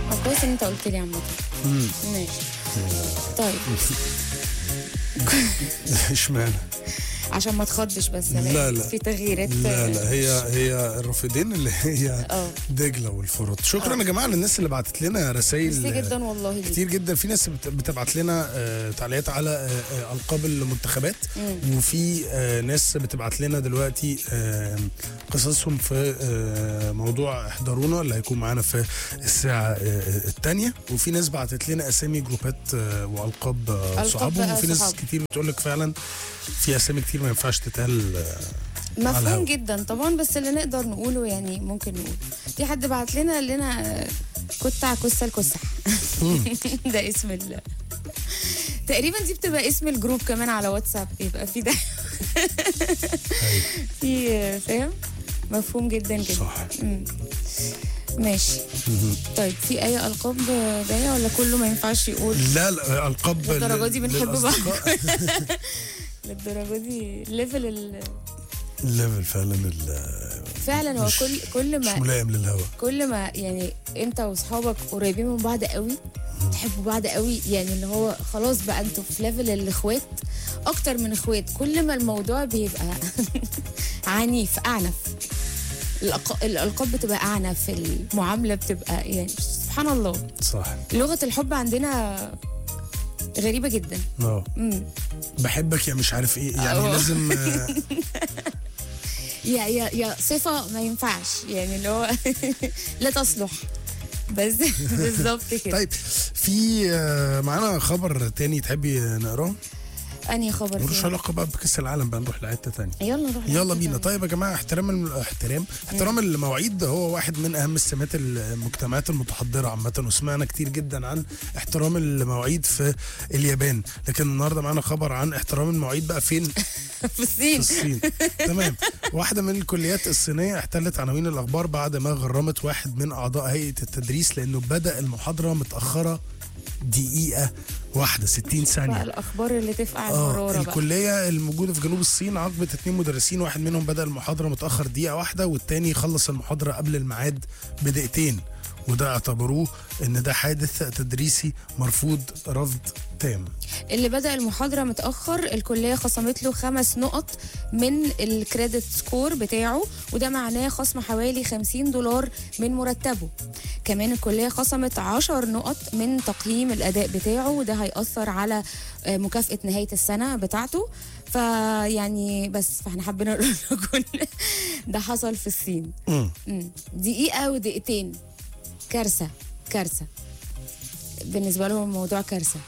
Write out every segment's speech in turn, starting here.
آه، كويس ان انت قلت لي عامه مم. ماشي طيب اشمعنى عشان ما تخضش بس أنا لا، لا. في تغييرات لا لا هي هي الرافدين اللي هي اه دجله والفرات شكرا آه. يا جماعه للناس اللي بعتت لنا رسائل ميرسي جدا والله ليك كتير جدا في ناس بت- بتبعت لنا آه، تعليقات على آه، آه، القاب المنتخبات مم. وفي آه، ناس بتبعت لنا دلوقتي آه، قصصهم في آه، موضوع احضرونا اللي هيكون معانا في الساعه الثانيه وفي ناس بعتت لنا اسامي جروبات آه، والقاب آه، ألقاب صحابهم بقى وفي ناس صحاب. كتير بتقول لك فعلا في اسامي كتير ما ينفعش تتقال آه، على مفهوم الهوا. جدا طبعا بس اللي نقدر نقوله يعني ممكن نقول في حد بعت لنا قال لنا آه، كتع كسة الكسح ده اسم ال تقريبا دي بتبقى اسم الجروب كمان على واتساب يبقى في ده أيوة. في آه، فاهم مفهوم جدا جدا صح مم. ماشي طيب في اي القاب جايه ولا كله ما ينفعش يقول لا لا القاب للدرجة دي بنحب بعض. للأصدقاء. للدرجه دي ليفل ال... الليفل فعلا ال- فعلا هو مش- كل كل مش ما ملائم للهوا كل ما يعني انت واصحابك قريبين من بعض قوي تحبوا بعض قوي يعني اللي هو خلاص بقى انتوا في ليفل الاخوات اكتر من اخوات كل ما الموضوع بيبقى عنيف اعنف الأق- الالقاب بتبقى اعنف المعامله بتبقى يعني سبحان الله صح لغه الحب عندنا غريبه جدا اه امم بحبك يا مش عارف ايه يعني أه. لازم آه، يا يا يا صفه ما ينفعش يعني اللي هو لا تصلح بس بالظبط كده طيب في آه، معانا خبر تاني تحبي نقراه انهي خبر ملوش فيه؟ علاقه بقى بكاس العالم بقى نروح لحته تانية يلا نروح يلا لحتة بينا تانية. طيب يا جماعه احترام الم... احترام احترام المواعيد هو واحد من اهم السمات المجتمعات المتحضره عامه وسمعنا كتير جدا عن احترام المواعيد في اليابان لكن النهارده معانا خبر عن احترام المواعيد بقى فين في في الصين الصين تمام واحدة من الكليات الصينية احتلت عناوين الأخبار بعد ما غرمت واحد من أعضاء هيئة التدريس لأنه بدأ المحاضرة متأخرة دقيقة واحدة 60 بقى ثانية الاخبار اللي تفقع اه المراره بقى الكلية الموجودة في جنوب الصين عاقبت اتنين مدرسين واحد منهم بدأ المحاضرة متأخر دقيقة واحدة والتاني خلص المحاضرة قبل الميعاد بدقيقتين وده اعتبروه ان ده حادث تدريسي مرفوض رفض تام اللي بدا المحاضره متاخر الكليه خصمت له خمس نقط من الكريدت سكور بتاعه وده معناه خصم حوالي 50 دولار من مرتبه كمان الكليه خصمت 10 نقط من تقييم الاداء بتاعه وده هيأثر على آه، مكافاه نهايه السنه بتاعته فيعني بس فاحنا حابين نقول لكم ده حصل في الصين مم. مم. دقيقة ودقيقتين كارثة كارثة بالنسبة لهم الموضوع كارثة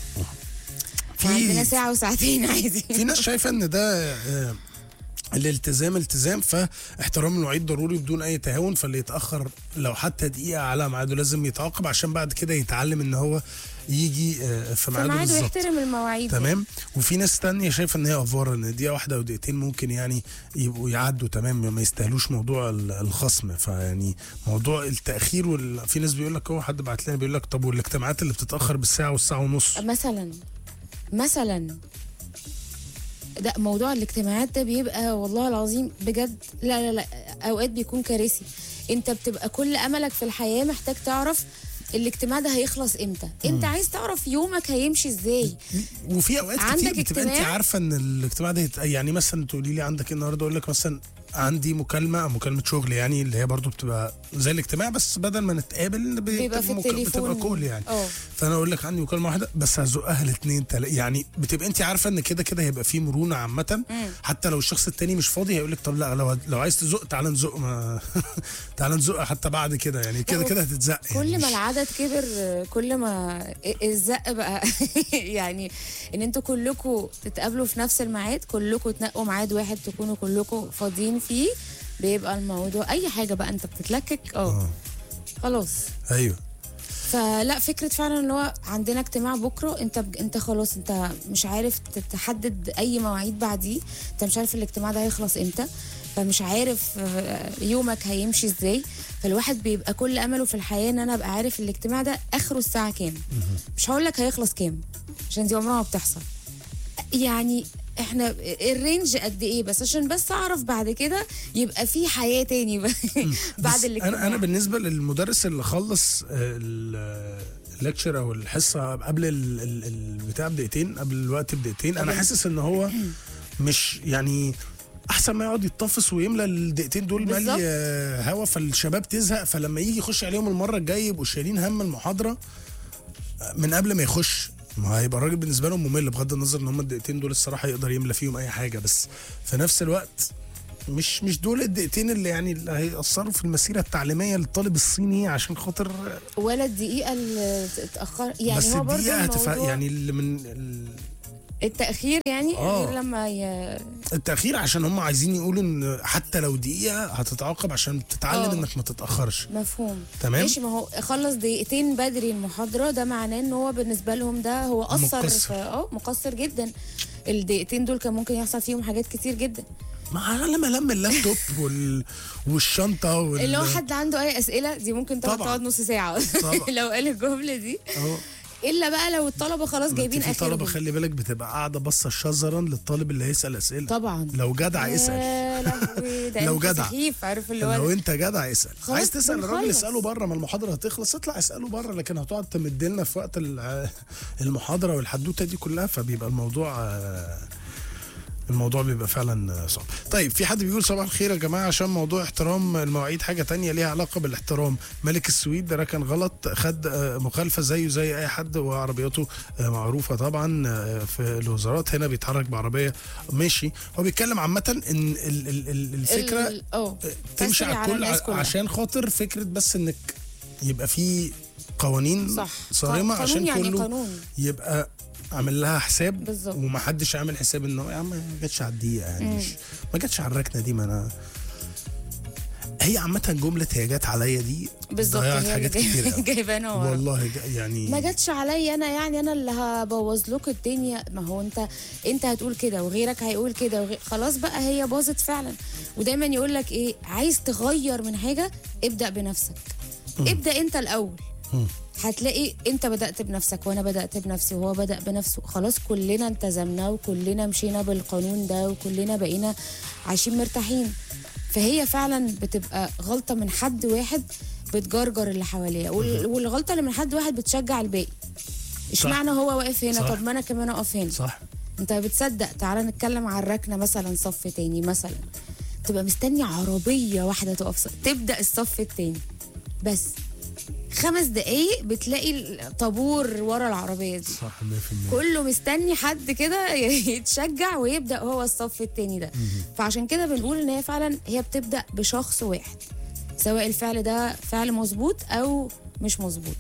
عندنا في ساعة وساعتين عادي في ناس شايفه ان ده آه، الالتزام التزام فاحترام المواعيد ضروري بدون اي تهاون فاللي يتاخر لو حتى دقيقه على ميعاده لازم يتعاقب عشان بعد كده يتعلم ان هو يجي آه، في ميعاده فميعاده بالظبط يحترم المواعيد تمام وفي ناس تانية شايفه ان هي افوره ان دقيقه واحده او دقيقتين ممكن يعني يبقوا يعدوا تمام ما يستاهلوش موضوع ال- الخصم فيعني موضوع التاخير وال... في ناس بيقول لك هو حد بعت لنا بيقول لك طب والاجتماعات اللي بتتاخر بالساعه والساعه ونص مثلا مثلا ده موضوع الاجتماعات ده بيبقى والله العظيم بجد لا لا لا اوقات بيكون كارثي انت بتبقى كل املك في الحياه محتاج تعرف الاجتماع ده هيخلص امتى انت عايز تعرف يومك هيمشي ازاي وفي اوقات عندك كتير بتبقى انت اجتماع؟ عارفه ان الاجتماع ده يت... يعني مثلا تقولي لي عندك إيه النهارده اقول لك مثلا عندي مكالمه او مكالمه شغل يعني اللي هي برضو بتبقى زي الاجتماع بس بدل ما نتقابل ب- بيبقى في مك- التليفون بتبقى كول يعني اه فانا اقول لك عندي مكالمه واحده بس هزقها لاثنين تلاته يعني بتبقى انت عارفه ان كده كده هيبقى في مرونه عامه حتى لو الشخص التاني مش فاضي هيقول لك طب لا لو لو عايز تزق تعالى نزق ما تعالى نزق حتى بعد كده يعني كده هو كده هتتزق يعني كل ما مش- العدد كبر كل ما الزق بقى يعني ان انتوا كلكم تتقابلوا في نفس الميعاد كلكم تنقوا ميعاد واحد تكونوا كلكم فاضيين فيه بيبقى الموضوع اي حاجه بقى انت بتتلكك اه اه خلاص ايوه فلا فكره فعلا اللي هو عندنا اجتماع بكره انت بج... انت خلاص انت مش عارف تحدد اي مواعيد بعديه انت مش عارف الاجتماع ده هيخلص امتى فمش عارف آه، يومك هيمشي ازاي فالواحد بيبقى كل امله في الحياه ان انا ابقى عارف الاجتماع ده اخره الساعه كام مش هقول لك هيخلص كام عشان دي عمرها ما بتحصل يعني احنا الرينج قد ايه بس عشان بس اعرف بعد كده يبقى في حياه تاني بقى بعد بس الاجتماع انا انا بالنسبه للمدرس اللي خلص الليكتشر او الحصه قبل ال- ال- البتاع بدقيقتين قبل الوقت بدقيقتين انا قبل- حاسس ان هو مش يعني احسن ما يقعد يتطفس ويملى الدقيقتين دول بالظبط. مالي آه، هوا فالشباب تزهق فلما يجي يخش عليهم المره الجايه يبقوا شايلين هم المحاضره آه، من قبل ما يخش ما هيبقى الراجل بالنسبه لهم ممل بغض النظر ان هم الدقيقتين دول الصراحه يقدر يملى فيهم اي حاجه بس في نفس الوقت مش مش دول الدقيقتين اللي يعني اللي هيأثروا في المسيره التعليميه للطالب الصيني عشان خاطر ولا الدقيقه اللي اتاخر يعني بس هو برضه الدقيقه هتف... الموضوع يعني اللي من ال- التاخير يعني آه. غير لما ي... التاخير عشان هم عايزين يقولوا ان حتى لو دقيقه هتتعاقب عشان تتعلم آه. انك ما تتاخرش مفهوم تمام. ماشي ما هو خلص دقيقتين بدري المحاضره ده معناه ان هو بالنسبه لهم ده هو اثر مقصر. في اه مقصر جدا الدقيقتين دول كان ممكن يحصل فيهم حاجات كتير جدا مع لما لم اللابتوب وال... والشنطه وال... اللي هو حد عنده اي اسئله دي ممكن تقعد طبعا. تقعد نص ساعه طبعا. لو قال الجمله دي أهو. الا بقى لو الطلبه خلاص جايبين في طلبه اخرهم خلي بالك بتبقى قاعده باصه شظرا للطالب اللي هيسال اسئله طبعا لو جدع اسال يا لهوي ده لو انت جدع. سخيف عارف اللي هو لو انت جدع اسال خلاص عايز تسال الراجل بنخلص. اساله بره ما المحاضره هتخلص اطلع اساله بره لكن هتقعد تمد لنا في وقت ال- المحاضره والحدوته دي كلها فبيبقى الموضوع آه، الموضوع بيبقى فعلا صعب طيب في حد بيقول صباح الخير يا جماعه عشان موضوع احترام المواعيد حاجه تانية ليها علاقه بالاحترام ملك السويد ده كان غلط خد آه، مخالفه زيه زي اي حد وعربيته آه، معروفه طبعا آه، في الوزارات هنا بيتحرك بعربيه ماشي هو بيتكلم عامه ان ال- ال- ال- الفكره ال- اه تمشي تسري على على الكل الناس ع- كلها. عشان خاطر فكره بس انك يبقى في قوانين صح صارمه قانون عشان يعني كله قانون يبقى عامل لها حساب بالظبط. ومحدش عامل حساب انه يا عم ما جاتش على الدقيقه يعني مش ما جاتش على الركنه دي ما انا هي عامة جملة هي جت عليا دي بالظبط ضيعت هي حاجات اللي كتير جاي- قوي. جايبانا ورا والله جا- يعني ما جاتش عليا انا يعني انا اللي هبوظ لكم الدنيا ما هو انت انت هتقول كده وغيرك هيقول كده وغير خلاص بقى هي باظت فعلا ودايما يقول لك ايه عايز تغير من حاجه ابدا بنفسك ابدا انت الاول مم. هتلاقي انت بدات بنفسك وانا بدات بنفسي وهو بدا بنفسه خلاص كلنا التزمنا وكلنا مشينا بالقانون ده وكلنا بقينا عايشين مرتاحين فهي فعلا بتبقى غلطه من حد واحد بتجرجر اللي حواليها وال- والغلطه اللي من حد واحد بتشجع الباقي اشمعنى هو واقف هنا صح. طب ما انا كمان اقف هنا صح انت بتصدق تعالى نتكلم عن الركنه مثلا صف تاني مثلا تبقى مستني عربيه واحده تقف صف. تبدا الصف التاني بس خمس دقايق بتلاقي الطابور ورا العربيه دي صح 100% كله مستني حد كده يتشجع ويبدا هو الصف التاني ده فعشان كده بنقول ان هي فعلا هي بتبدا بشخص واحد سواء الفعل ده فعل مظبوط او مش مظبوط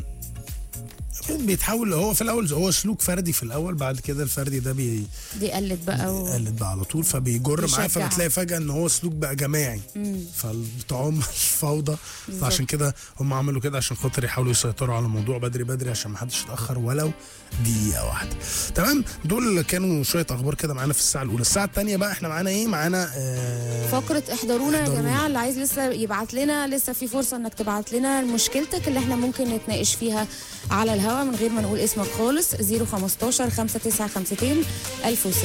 بيتحول هو في الاول هو سلوك فردي في الاول بعد كده الفردي ده بي دي قلت بقى و... قلت بقى على طول فبيجر معاه بيشجع. فبتلاقي فجاه ان هو سلوك بقى جماعي فبتعم الفوضى فعشان كده هم عملوا كده عشان خاطر يحاولوا يسيطروا على الموضوع بدري بدري عشان ما حدش يتاخر ولو دقيقه واحده تمام دول كانوا شويه اخبار كده معانا في الساعه الاولى الساعه الثانيه بقى احنا معانا ايه معانا آه فقرة احضرونا يا احضرونا. جماعة اللي عايز لسه يبعت لنا لسه في فرصة انك تبعت لنا مشكلتك اللي احنا ممكن نتناقش فيها على الهوا من غير ما نقول اسمك خالص 015 5952 1006